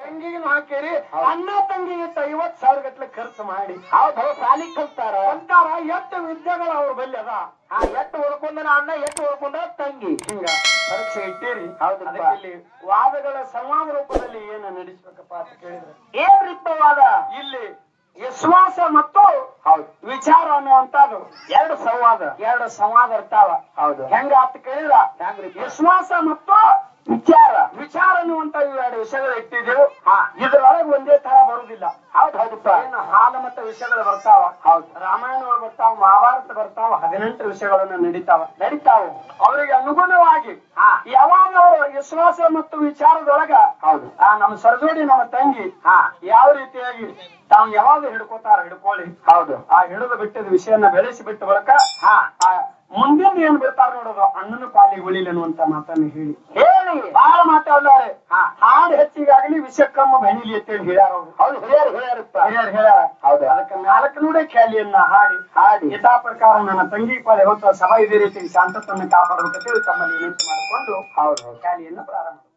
ತಂಗಿಗೂ ಹಾಕಿರಿ ಅಣ್ಣ ತಂಗಿಗೆ ಐವತ್ ಸಾವಿರ ಗಟ್ಲೆ ಖರ್ಚು ಮಾಡಿ ಹೌದು ಸಾಲಿ ಕಲ್ತಾರ ಅಂತಾರ ಎಷ್ಟು ವಿದ್ಯೆಗಳು ಅವ್ರ ಬಲ್ಲಿ ಅದ ಹಾ ಎಟ್ಟು ಓದ್ಕೊಂಡನ ಅಣ್ಣ ಎಟ್ಟು ಓದ್ಕೊಂಡ ತಂಗಿ ಹಿಂಗ ಪರೀಕ್ಷೆ ಇಟ್ಟಿರಿ ಹೌದಪ್ಪ. ಅದಕ್ಕೆ ಇಲ್ಲಿ ವಾದಗಳ ಸಂವಾದ ರೂಪದಲ್ಲಿ ಏನು ನಡೆಸ್ಬೇಕಪ್ಪ ಅಂತ ಕೇಳಿದ್ರೆ ಏನ್ ರಿಕ್ತವಾದ ಇಲ್ಲಿ ವಿಶ್ವಾಸ ಮತ್ತು ಹೌದು ವಿಚಾರ ಅನ್ನುವಂಥದ್ದು ಎರಡು ಸಂವಾದ ಎರಡು ಸಂವಾದ ಇರ್ತಾವ ಹೌದು ಹೆಂಗ ಅಂತ ಕೇಳಿದ್ರ ಹೆಂಗ್ರಿ ವಿಶ್ವಾಸ ಮತ್ತು ವಿಚಾರ ವಿಚಾರ ಅನ್ನುವಂತ ಇವೆರಡು ವಿಷಯಗಳು ಇಟ್ಟಿದ್ದೆವು ಹಾ ಇದ್ರೊಳಗೆ ಒಂದೇ ತರ ಬರುದಿಲ್ಲ ಹೌದು ಹೌದಪ್ಪ ಏನು ಹಾಲ ಮತ್ತು ವಿಷಯಗಳು ಬರ್ತಾವ ಹೌದು ರಾಮಾಯಣಗಳು ಬರ್ತಾವ ಮಹಾಭಾರತ ಬರ್ತಾವ ಹದಿನೆಂಟು ವಿಷಯಗಳನ್ನ ನಡೀತಾವ ನಡೀತಾವು ಅವರಿಗೆ ಅನುಗುಣವಾಗಿ ಹಾ ಯಾವಾಗ ಅವರು ವಿಶ್ವಾಸ ಮತ್ತು ವಿಚಾರದೊಳಗ ಹೌದು ಆ ನಮ್ಮ ಸರ್ಜೋಡಿ ನಮ್ಮ ತಂಗಿ ಹಾ ಯಾವ ರೀತಿಯಾಗಿ ತಾವು ಯಾವಾಗ ಹಿಡ್ಕೋತಾರ ಹಿಡ್ಕೊಳ್ಳಿ ಹೌದು ಆ ಹಿಡಿದು ಬಿಟ್ಟಿದ ವಿಷಯನ ಬೆಳೆಸಿ ಬಿಟ್ಟ ಬಳಿಕ ಹಾ ಆ ಮುಂದಿನ ಏನ್ ಬಿಡ್ತಾರ ನೋಡೋದು ಅಣ್ಣನ ಪಾಲಿಗೆ ಉಳಿಲಿ ಅನ್ನುವಂತ ಮಾತನ್ನ ಹೇಳಿ ಹೇಳಿ ಬಹಳ ಮಾತಾಡ್ತಾರೆ ಹಾ ಹಾಡು ಹೆಚ್ಚಿಗಾಗಲಿ ವಿಷಕ್ಕಮ್ಮ ಬೆಣಿಲಿ ಅಂತೇಳಿ ಹೇಳ್ಯಾರ ಅವ್ರು ಹೌದು ಹಿರಿಯರು ಹಿರಿಯರಪ್ಪ ಹಿರಿಯರು ಹೇಳ್ಯಾರ ಹೌದು ಅದಕ್ಕೆ ನಾಲ್ಕು ನುಡಿ ಖ್ಯಾಲಿಯನ್ನ ಹಾಡಿ ಹಾಡಿ ಯಥಾ ಪ್ರಕಾರ ನನ್ನ ತಂಗಿ ಪಾಲೆ ಹೊತ್ತು ಸಭಾ ಇದೇ ರೀತಿ ಶಾಂತತನ್ನು ಕಾಪಾಡಬೇಕಂತೇಳಿ ತಮ್ಮಲ್ಲಿ ವಿನಂತಿ ಮಾಡಿಕೊಂಡು ಹೌದು ಹೌದು ಖ್ಯಾಲಿಯನ್ನು ಪ್ರಾರಂಭ